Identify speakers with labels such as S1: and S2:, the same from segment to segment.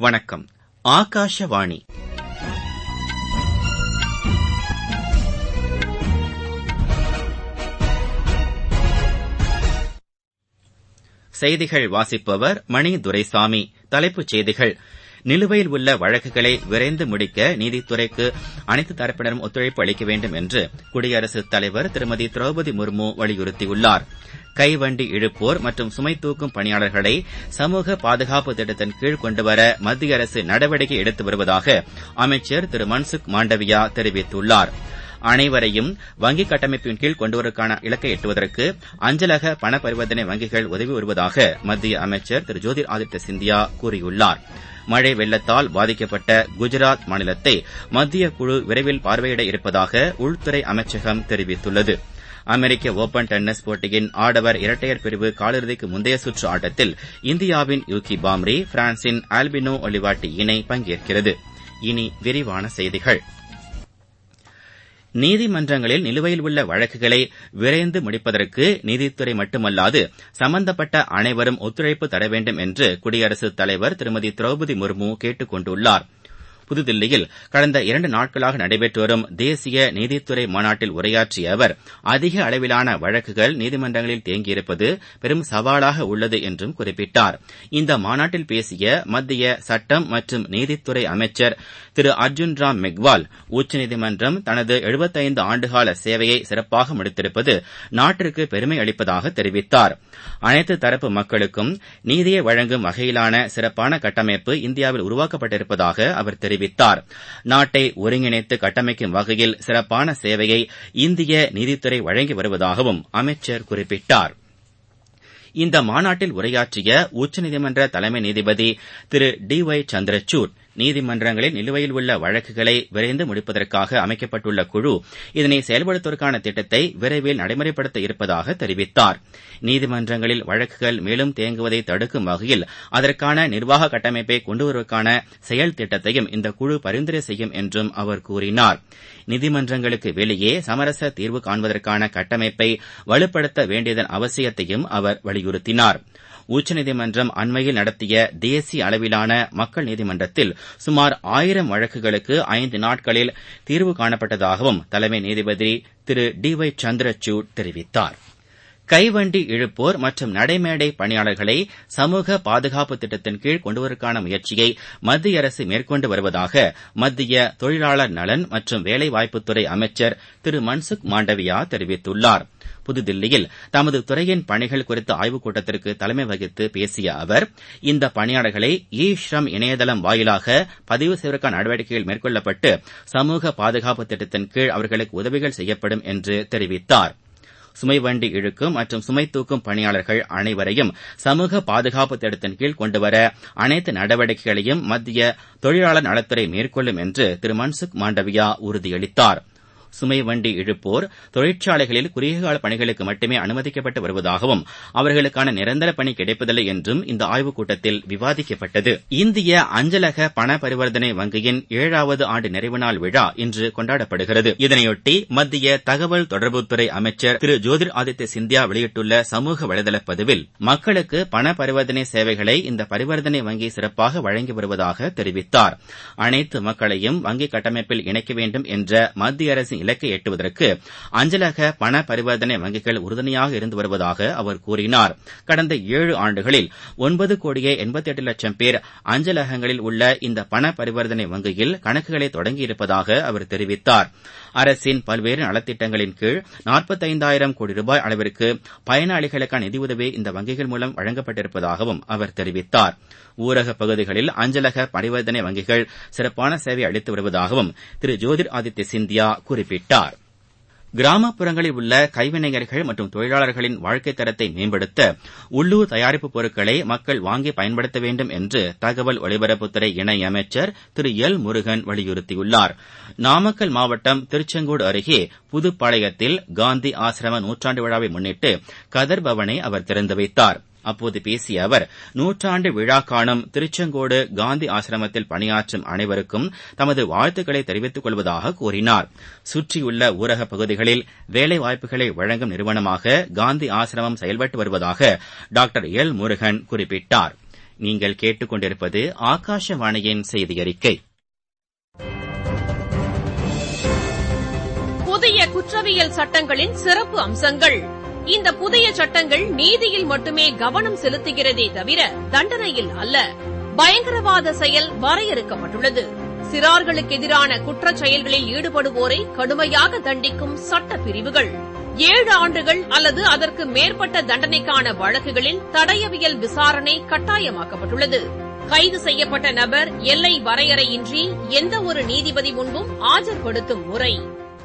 S1: வணக்கம் ஆகாஷவாணி செய்திகள் வாசிப்பவர் மணி துரைசாமி தலைப்புச் செய்திகள் நிலுவையில் உள்ள வழக்குகளை விரைந்து முடிக்க நீதித்துறைக்கு அனைத்து தரப்பினரும் ஒத்துழைப்பு அளிக்க வேண்டும் என்று குடியரசுத் தலைவர் திருமதி திரௌபதி முர்மு வலியுறுத்தியுள்ளார் கைவண்டி இழுப்போர் மற்றும் சுமை தூக்கும் பணியாளர்களை சமூக பாதுகாப்பு திட்டத்தின் கீழ் கொண்டுவர மத்திய அரசு நடவடிக்கை எடுத்து வருவதாக அமைச்சர் திரு மன்சுக் மாண்டவியா தெரிவித்துள்ளார் அனைவரையும் வங்கி கட்டமைப்பின் கீழ் கொண்டுவருவதற்கான இலக்கை எட்டுவதற்கு அஞ்சலக பண பரிவர்த்தனை வங்கிகள் உதவி வருவதாக மத்திய அமைச்சர் திரு ஜோதிர் ஆதித்ய சிந்தியா கூறியுள்ளார் மழை வெள்ளத்தால் பாதிக்கப்பட்ட குஜராத் மாநிலத்தை மத்திய குழு விரைவில் பார்வையிட இருப்பதாக உள்துறை அமைச்சகம் தெரிவித்துள்ளது அமெரிக்க ஒபன் டென்னிஸ் போட்டியின் ஆடவர் இரட்டையர் பிரிவு காலிறுதிக்கு முந்தைய சுற்று ஆட்டத்தில் இந்தியாவின் யூகி பாம்ரி பிரான்சின் ஆல்பினோ ஒலிவாட்டி இணை பங்கேற்கிறது இனி விரிவான செய்திகள் நீதிமன்றங்களில் நிலுவையில் உள்ள வழக்குகளை விரைந்து முடிப்பதற்கு நீதித்துறை மட்டுமல்லாது சம்பந்தப்பட்ட அனைவரும் ஒத்துழைப்பு தர வேண்டும் என்று குடியரசுத் தலைவர் திருமதி திரௌபதி முர்மு கேட்டுக் கொண்டுள்ளார் புதுதில்லியில் கடந்த இரண்டு நாட்களாக நடைபெற்று வரும் தேசிய நீதித்துறை மாநாட்டில் உரையாற்றிய அவர் அதிக அளவிலான வழக்குகள் நீதிமன்றங்களில் தேங்கியிருப்பது பெரும் சவாலாக உள்ளது என்றும் குறிப்பிட்டார் இந்த மாநாட்டில் பேசிய மத்திய சட்டம் மற்றும் நீதித்துறை அமைச்சர் திரு அர்ஜுன் ராம் மெக்வால் உச்சநீதிமன்றம் தனது எழுபத்தைந்து ஆண்டுகால சேவையை சிறப்பாக முடித்திருப்பது நாட்டிற்கு பெருமை அளிப்பதாக தெரிவித்தார் அனைத்து தரப்பு மக்களுக்கும் நீதியை வழங்கும் வகையிலான சிறப்பான கட்டமைப்பு இந்தியாவில் உருவாக்கப்பட்டிருப்பதாக அவர் தெரிவித்தார் நாட்டை ஒருங்கிணைத்து கட்டமைக்கும் வகையில் சிறப்பான சேவையை இந்திய நீதித்துறை வழங்கி வருவதாகவும் அமைச்சர் குறிப்பிட்டார் இந்த மாநாட்டில் உரையாற்றிய உச்சநீதிமன்ற தலைமை நீதிபதி திரு டி ஒய் சந்திரசூட் நீதிமன்றங்களில் நிலுவையில் உள்ள வழக்குகளை விரைந்து முடிப்பதற்காக அமைக்கப்பட்டுள்ள குழு இதனை செயல்படுத்துவதற்கான திட்டத்தை விரைவில் நடைமுறைப்படுத்த இருப்பதாக தெரிவித்தார் நீதிமன்றங்களில் வழக்குகள் மேலும் தேங்குவதை தடுக்கும் வகையில் அதற்கான நிர்வாக கட்டமைப்பை கொண்டுவருவதற்கான செயல் திட்டத்தையும் இந்த குழு பரிந்துரை செய்யும் என்றும் அவர் கூறினார் நீதிமன்றங்களுக்கு வெளியே சமரச தீர்வு காண்பதற்கான கட்டமைப்பை வலுப்படுத்த வேண்டியதன் அவசியத்தையும் அவர் வலியுறுத்தினார் உச்சநீதிமன்றம் அண்மையில் நடத்திய தேசிய அளவிலான மக்கள் நீதிமன்றத்தில் சுமார் ஆயிரம் வழக்குகளுக்கு ஐந்து நாட்களில் தீர்வு காணப்பட்டதாகவும் தலைமை நீதிபதி திரு டி ஒய் சந்திரசூட் தெரிவித்தார் கைவண்டி இழுப்போர் மற்றும் நடைமேடை பணியாளர்களை சமூக பாதுகாப்பு திட்டத்தின் கீழ் கொண்டுவருவதற்கான முயற்சியை மத்திய அரசு மேற்கொண்டு வருவதாக மத்திய தொழிலாளர் நலன் மற்றும் வேலைவாய்ப்புத்துறை அமைச்சர் திரு மன்சுக் மாண்டவியா தெரிவித்துள்ளார் புதுதில்லியில் தமது துறையின் பணிகள் குறித்த ஆய்வுக் கூட்டத்திற்கு தலைமை வகித்து பேசிய அவர் இந்த பணியாளர்களை இ ஷ்ரம் இணையதளம் வாயிலாக பதிவு செய்வதற்கான நடவடிக்கைகள் மேற்கொள்ளப்பட்டு சமூக பாதுகாப்பு திட்டத்தின் கீழ் அவர்களுக்கு உதவிகள் செய்யப்படும் என்று தெரிவித்தார் சுமை வண்டி இழுக்கும் மற்றும் சுமை தூக்கும் பணியாளர்கள் அனைவரையும் சமூக பாதுகாப்பு திட்டத்தின் கீழ் கொண்டுவர அனைத்து நடவடிக்கைகளையும் மத்திய தொழிலாளர் நலத்துறை மேற்கொள்ளும் என்று திரு மன்சுக் மாண்டவியா உறுதியளித்தார் சுமை வண்டி இழுப்போர் தொழிற்சாலைகளில் குறுகியகால பணிகளுக்கு மட்டுமே அனுமதிக்கப்பட்டு வருவதாகவும் அவர்களுக்கான நிரந்தர பணி கிடைப்பதில்லை என்றும் இந்த ஆய்வுக் கூட்டத்தில் விவாதிக்கப்பட்டது இந்திய அஞ்சலக பண பரிவர்த்தனை வங்கியின் ஏழாவது ஆண்டு நிறைவு நாள் விழா இன்று கொண்டாடப்படுகிறது இதனையொட்டி மத்திய தகவல் தொடர்புத்துறை அமைச்சர் திரு ஜோதிர் ஆதித்ய சிந்தியா வெளியிட்டுள்ள சமூக வலைதள பதிவில் மக்களுக்கு பண பரிவர்த்தனை சேவைகளை இந்த பரிவர்த்தனை வங்கி சிறப்பாக வழங்கி வருவதாக தெரிவித்தார் அனைத்து மக்களையும் வங்கி கட்டமைப்பில் இணைக்க வேண்டும் என்ற மத்திய அரசின் இலக்கை எட்டுவதற்கு அஞ்சலக பண பரிவர்த்தனை வங்கிகள் உறுதுணையாக இருந்து வருவதாக அவர் கூறினார் கடந்த ஏழு ஆண்டுகளில் ஒன்பது கோடியே எண்பத்தி எட்டு லட்சம் பேர் அஞ்சலகங்களில் உள்ள இந்த பண பரிவர்த்தனை வங்கியில் கணக்குகளை தொடங்கியிருப்பதாக அவர் தெரிவித்தார் அரசின் பல்வேறு நலத்திட்டங்களின் கீழ் நாற்பத்தைந்தாயிரம் கோடி ரூபாய் அளவிற்கு பயனாளிகளுக்கான நிதியுதவி இந்த வங்கிகள் மூலம் வழங்கப்பட்டிருப்பதாகவும் அவர் தெரிவித்தார் ஊரகப் பகுதிகளில் அஞ்சலக பரிவர்த்தனை வங்கிகள் சிறப்பான சேவை அளித்து வருவதாகவும் திரு ஜோதிர் ஆதித்ய சிந்தியா குறிப்பிட்டார் கிராமப்புறங்களில் உள்ள கைவினைஞர்கள் மற்றும் தொழிலாளர்களின் வாழ்க்கைத் தரத்தை மேம்படுத்த உள்ளூர் தயாரிப்பு பொருட்களை மக்கள் வாங்கி பயன்படுத்த வேண்டும் என்று தகவல் ஒலிபரப்புத்துறை இணையமைச்சர் திரு எல் முருகன் வலியுறுத்தியுள்ளார் நாமக்கல் மாவட்டம் திருச்செங்கோடு அருகே புதுப்பாளையத்தில் காந்தி ஆசிரம நூற்றாண்டு விழாவை முன்னிட்டு கதர் பவனை அவர் திறந்து வைத்தார் அப்போது பேசிய அவர் நூற்றாண்டு விழா காணும் திருச்செங்கோடு காந்தி ஆசிரமத்தில் பணியாற்றும் அனைவருக்கும் தமது வாழ்த்துக்களை தெரிவித்துக் கொள்வதாக கூறினார் சுற்றியுள்ள ஊரகப் பகுதிகளில் வேலைவாய்ப்புகளை வழங்கும் நிறுவனமாக காந்தி ஆசிரமம் செயல்பட்டு வருவதாக டாக்டர் எல் முருகன் குறிப்பிட்டார் நீங்கள் கேட்டுக்கொண்டிருப்பது ஆகாஷவாணியின் செய்தி அறிக்கை
S2: புதிய குற்றவியல் சட்டங்களின் சிறப்பு அம்சங்கள் இந்த புதிய சட்டங்கள் நீதியில் மட்டுமே கவனம் செலுத்துகிறதே தவிர தண்டனையில் அல்ல பயங்கரவாத செயல் வரையறுக்கப்பட்டுள்ளது சிறார்களுக்கு எதிரான குற்றச் செயல்களில் ஈடுபடுவோரை கடுமையாக தண்டிக்கும் சட்ட பிரிவுகள் ஏழு ஆண்டுகள் அல்லது அதற்கு மேற்பட்ட தண்டனைக்கான வழக்குகளில் தடயவியல் விசாரணை கட்டாயமாக்கப்பட்டுள்ளது கைது செய்யப்பட்ட நபர் எல்லை வரையறையின்றி எந்த ஒரு நீதிபதி முன்பும் ஆஜர்படுத்தும் முறை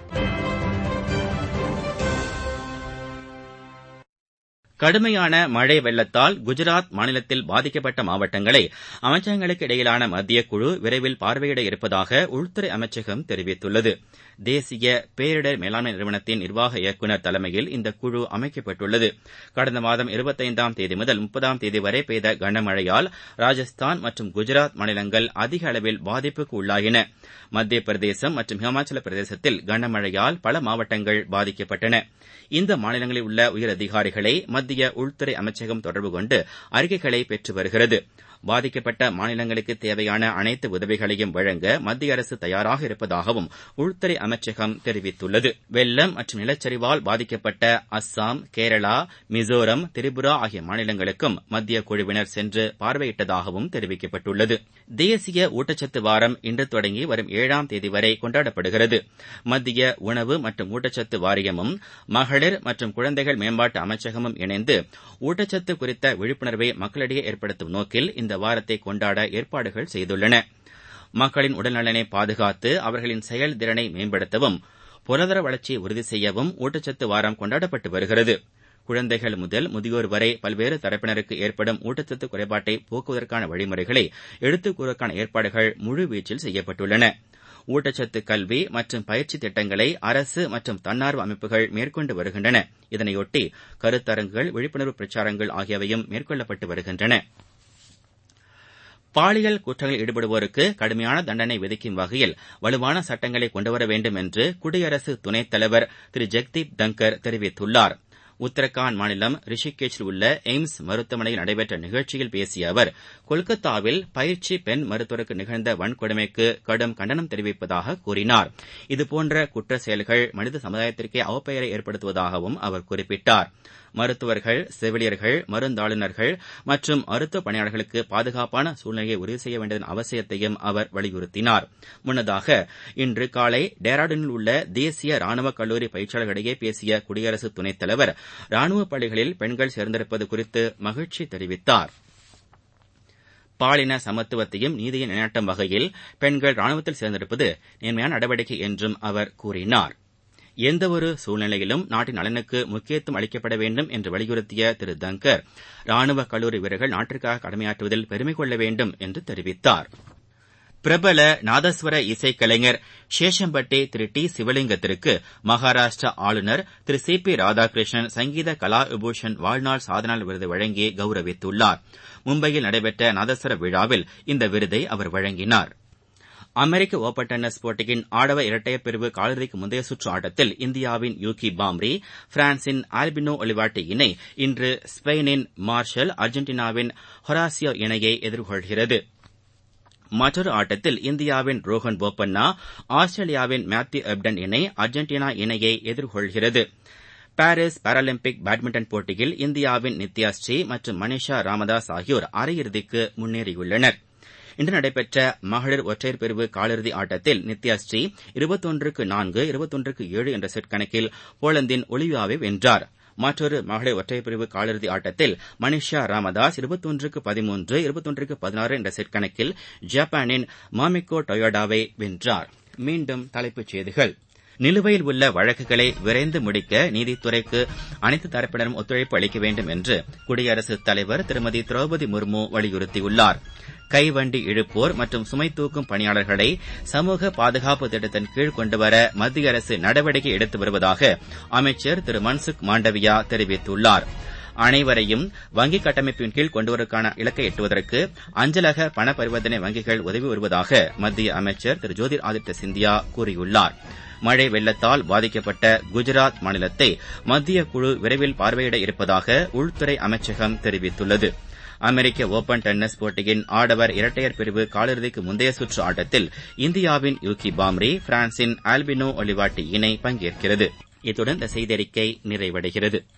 S1: கடுமையான மழை வெள்ளத்தால் குஜராத் மாநிலத்தில் பாதிக்கப்பட்ட மாவட்டங்களை அமைச்சகங்களுக்கு இடையிலான மத்திய குழு விரைவில் பார்வையிட இருப்பதாக உள்துறை அமைச்சகம் தெரிவித்துள்ளது தேசிய பேரிடர் மேலாண்மை நிறுவனத்தின் நிர்வாக இயக்குநர் தலைமையில் இந்த குழு அமைக்கப்பட்டுள்ளது கடந்த மாதம் இருபத்தைந்தாம் தேதி முதல் முப்பதாம் தேதி வரை பெய்த கனமழையால் ராஜஸ்தான் மற்றும் குஜராத் மாநிலங்கள் அதிக அளவில் பாதிப்புக்கு உள்ளாகின மத்திய பிரதேசம் மற்றும் ஹிமாச்சல பிரதேசத்தில் கனமழையால் பல மாவட்டங்கள் பாதிக்கப்பட்டன இந்த மாநிலங்களில் உள்ள உயரதிகாரிகளை மத்திய உள்துறை அமைச்சகம் தொடர்பு கொண்டு அறிக்கைகளை பெற்று வருகிறது பாதிக்கப்பட்ட மாநிலங்களுக்கு தேவையான அனைத்து உதவிகளையும் வழங்க மத்திய அரசு தயாராக இருப்பதாகவும் உள்துறை அமைச்சகம் தெரிவித்துள்ளது வெள்ளம் மற்றும் நிலச்சரிவால் பாதிக்கப்பட்ட அஸ்ஸாம் கேரளா மிசோரம் திரிபுரா ஆகிய மாநிலங்களுக்கும் மத்திய குழுவினர் சென்று பார்வையிட்டதாகவும் தெரிவிக்கப்பட்டுள்ளது தேசிய ஊட்டச்சத்து வாரம் இன்று தொடங்கி வரும் ஏழாம் தேதி வரை கொண்டாடப்படுகிறது மத்திய உணவு மற்றும் ஊட்டச்சத்து வாரியமும் மகளிர் மற்றும் குழந்தைகள் மேம்பாட்டு அமைச்சகமும் இணைந்து ஊட்டச்சத்து குறித்த விழிப்புணர்வை மக்களிடையே ஏற்படுத்தும் நோக்கில் இந்த வாரத்தை கொண்டாட ஏற்பாடுகள் செய்துள்ளன மக்களின் உடல்நலனை பாதுகாத்து அவர்களின் செயல்திறனை மேம்படுத்தவும் பொருளாதார வளர்ச்சியை உறுதி செய்யவும் ஊட்டச்சத்து வாரம் கொண்டாடப்பட்டு வருகிறது குழந்தைகள் முதல் முதியோர் வரை பல்வேறு தரப்பினருக்கு ஏற்படும் ஊட்டச்சத்து குறைபாட்டை போக்குவதற்கான வழிமுறைகளை எடுத்துக் கூறுவதற்கான ஏற்பாடுகள் முழுவீச்சில் செய்யப்பட்டுள்ளன ஊட்டச்சத்து கல்வி மற்றும் பயிற்சி திட்டங்களை அரசு மற்றும் தன்னார்வ அமைப்புகள் மேற்கொண்டு வருகின்றன இதனையொட்டி கருத்தரங்குகள் விழிப்புணர்வு பிரச்சாரங்கள் ஆகியவையும் மேற்கொள்ளப்பட்டு வருகின்றன பாலியல் குற்றங்களில் ஈடுபடுவோருக்கு கடுமையான தண்டனை விதிக்கும் வகையில் வலுவான சட்டங்களை கொண்டுவர வேண்டும் என்று குடியரசு துணைத் தலைவர் திரு ஜெக்தீப் தங்கர் தெரிவித்துள்ளார் உத்தரகாண்ட் மாநிலம் ரிஷிகேஷில் உள்ள எய்ம்ஸ் மருத்துவமனையில் நடைபெற்ற நிகழ்ச்சியில் பேசிய அவர் கொல்கத்தாவில் பயிற்சி பெண் மருத்துவருக்கு நிகழ்ந்த வன்கொடுமைக்கு கடும் கண்டனம் தெரிவிப்பதாக கூறினார் இதுபோன்ற குற்ற செயல்கள் மனித சமுதாயத்திற்கே அவப்பெயரை ஏற்படுத்துவதாகவும் அவர் குறிப்பிட்டார் மருத்துவர்கள் செவிலியர்கள் மருந்தாளுநர்கள் மற்றும் மருத்துவ பணியாளர்களுக்கு பாதுகாப்பான சூழ்நிலையை உறுதி செய்ய வேண்டியதன் அவசியத்தையும் அவர் வலியுறுத்தினார் முன்னதாக இன்று காலை டேராடூனில் உள்ள தேசிய ராணுவ கல்லூரி பயிற்சியாளர்களிடையே பேசிய குடியரசு துணைத் தலைவர் ராணுவ பள்ளிகளில் பெண்கள் சேர்ந்திருப்பது குறித்து மகிழ்ச்சி தெரிவித்தார் பாலின சமத்துவத்தையும் நீதியை நிலைநாட்டும் வகையில் பெண்கள் ராணுவத்தில் சேர்ந்திருப்பது நேர்மையான நடவடிக்கை என்றும் அவர் கூறினார் எந்தவொரு சூழ்நிலையிலும் நாட்டின் நலனுக்கு முக்கியத்துவம் அளிக்கப்பட வேண்டும் என்று வலியுறுத்திய திரு தங்கர் ராணுவ கல்லூரி வீரர்கள் நாட்டிற்காக கடமையாற்றுவதில் பெருமை கொள்ள வேண்டும் என்று தெரிவித்தார் பிரபல நாதஸ்வர இசைக்கலைஞர் சேஷம்பட்டி திரு டி சிவலிங்கத்திற்கு மகாராஷ்டிரா ஆளுநர் திரு சி பி ராதாகிருஷ்ணன் சங்கீத கலா விபூஷன் வாழ்நாள் சாதனால் விருது வழங்கி கௌரவித்துள்ளார் மும்பையில் நடைபெற்ற நாதஸ்வர விழாவில் இந்த விருதை அவர் வழங்கினார் அமெரிக்க ஒபன் டென்னிஸ் போட்டியின் ஆடவர் இரட்டையர் பிரிவு காலிறுதிக்கு முந்தைய சுற்று ஆட்டத்தில் இந்தியாவின் யூகி பாம்ரி பிரான்சின் ஆல்பினோ ஒலிவாட்டி இணை இன்று ஸ்பெயினின் மார்ஷல் அர்ஜென்டினாவின் ஹொராசியோ இணையை எதிர்கொள்கிறது மற்றொரு ஆட்டத்தில் இந்தியாவின் ரோஹன் போப்பண்ணா ஆஸ்திரேலியாவின் மேத்யூ எப்டன் இணை அர்ஜென்டினா இணையை எதிர்கொள்கிறது பாரிஸ் பாராலிம்பிக் பேட்மிண்டன் போட்டியில் இந்தியாவின் நித்யாஸ்ரீ மற்றும் மனிஷா ராமதாஸ் ஆகியோர் அரையிறுதிக்கு முன்னேறியுள்ளனர் இன்று நடைபெற்ற மகளிர் ஒற்றையர் பிரிவு காலிறுதி ஆட்டத்தில் நித்யாஸ்ரீ இருபத்தொன்றுக்கு நான்கு இருபத்தொன்றுக்கு ஏழு என்ற செட் கணக்கில் போலந்தின் ஒலிவியாவை வென்றார் மற்றொரு மகளிர் ஒற்றையர் பிரிவு காலிறுதி ஆட்டத்தில் மனிஷா ராமதாஸ் இருபத்தொன்றுக்கு பதிமூன்று இருபத்தொன்றுக்கு பதினாறு என்ற செட் கணக்கில் ஜப்பானின் மாமிகோ டொயோடாவை வென்றார் மீண்டும் தலைப்புச் செய்திகள் நிலுவையில் உள்ள வழக்குகளை விரைந்து முடிக்க நீதித்துறைக்கு அனைத்து தரப்பினரும் ஒத்துழைப்பு அளிக்க வேண்டும் என்று குடியரசுத் தலைவர் திருமதி திரௌபதி முர்மு வலியுறுத்தியுள்ளார் கைவண்டி இழுப்போர் மற்றும் சுமை தூக்கும் பணியாளர்களை சமூக பாதுகாப்பு திட்டத்தின் கீழ் கொண்டுவர மத்திய அரசு நடவடிக்கை எடுத்து வருவதாக அமைச்சர் திரு மன்சுக் மாண்டவியா தெரிவித்துள்ளார் அனைவரையும் வங்கி கட்டமைப்பின் கீழ் கொண்டுவருவதற்கான இலக்கை எட்டுவதற்கு அஞ்சலக பண பரிவர்த்தனை வங்கிகள் உதவி வருவதாக மத்திய அமைச்சர் திரு ஜோதிர் ஆதித்ய சிந்தியா கூறியுள்ளார் மழை வெள்ளத்தால் பாதிக்கப்பட்ட குஜராத் மாநிலத்தை மத்திய குழு விரைவில் பார்வையிட இருப்பதாக உள்துறை அமைச்சகம் தெரிவித்துள்ளது அமெரிக்க ஓபன் டென்னிஸ் போட்டியின் ஆடவர் இரட்டையர் பிரிவு காலிறுதிக்கு முந்தைய சுற்று ஆட்டத்தில் இந்தியாவின் யூகி பாம்ரி பிரான்சின் ஆல்பினோ ஒலிவாட்டி இணை பங்கேற்கிறது இத்துடன் இந்த செய்தியறிக்கை நிறைவடைகிறது